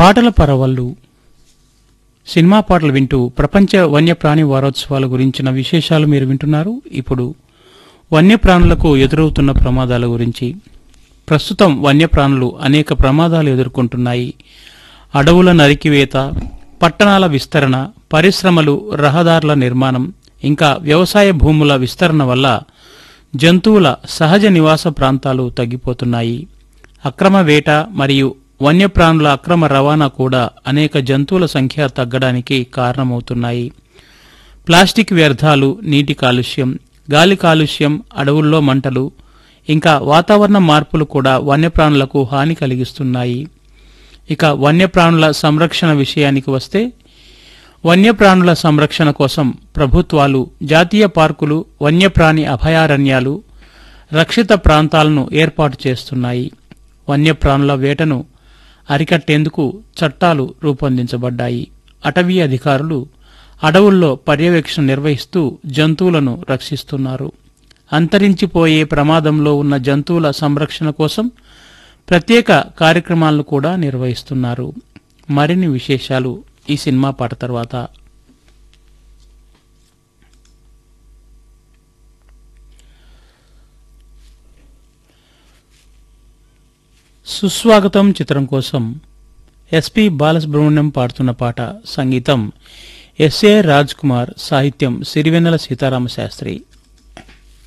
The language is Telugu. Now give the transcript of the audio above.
పాటల పరవళ్ళు సినిమా పాటలు వింటూ ప్రపంచ వన్యప్రాణి వారోత్సవాల గురించిన విశేషాలు మీరు వింటున్నారు ఇప్పుడు వన్యప్రాణులకు ఎదురవుతున్న ప్రమాదాల గురించి ప్రస్తుతం వన్యప్రాణులు అనేక ప్రమాదాలు ఎదుర్కొంటున్నాయి అడవుల నరికివేత పట్టణాల విస్తరణ పరిశ్రమలు రహదారుల నిర్మాణం ఇంకా వ్యవసాయ భూముల విస్తరణ వల్ల జంతువుల సహజ నివాస ప్రాంతాలు తగ్గిపోతున్నాయి అక్రమ వేట మరియు వన్యప్రాణుల అక్రమ రవాణా కూడా అనేక జంతువుల సంఖ్య తగ్గడానికి కారణమవుతున్నాయి ప్లాస్టిక్ వ్యర్థాలు నీటి కాలుష్యం గాలి కాలుష్యం అడవుల్లో మంటలు ఇంకా వాతావరణ మార్పులు కూడా వన్యప్రాణులకు హాని కలిగిస్తున్నాయి ఇక వన్యప్రాణుల సంరక్షణ విషయానికి వస్తే వన్యప్రాణుల సంరక్షణ కోసం ప్రభుత్వాలు జాతీయ పార్కులు వన్యప్రాణి అభయారణ్యాలు రక్షిత ప్రాంతాలను ఏర్పాటు చేస్తున్నాయి వన్యప్రాణుల వేటను అరికట్టేందుకు చట్టాలు రూపొందించబడ్డాయి అటవీ అధికారులు అడవుల్లో పర్యవేక్షణ నిర్వహిస్తూ జంతువులను రక్షిస్తున్నారు అంతరించిపోయే ప్రమాదంలో ఉన్న జంతువుల సంరక్షణ కోసం ప్రత్యేక కార్యక్రమాలను కూడా నిర్వహిస్తున్నారు మరిన్ని విశేషాలు ఈ సినిమా పాట తర్వాత సుస్వాగతం చిత్రం కోసం ఎస్పి బాలసుబ్రహ్మణ్యం పాడుతున్న పాట సంగీతం ఎస్ఏ రాజ్ కుమార్ సాహిత్యం సిరివెన్నెల సీతారామ శాస్త్రి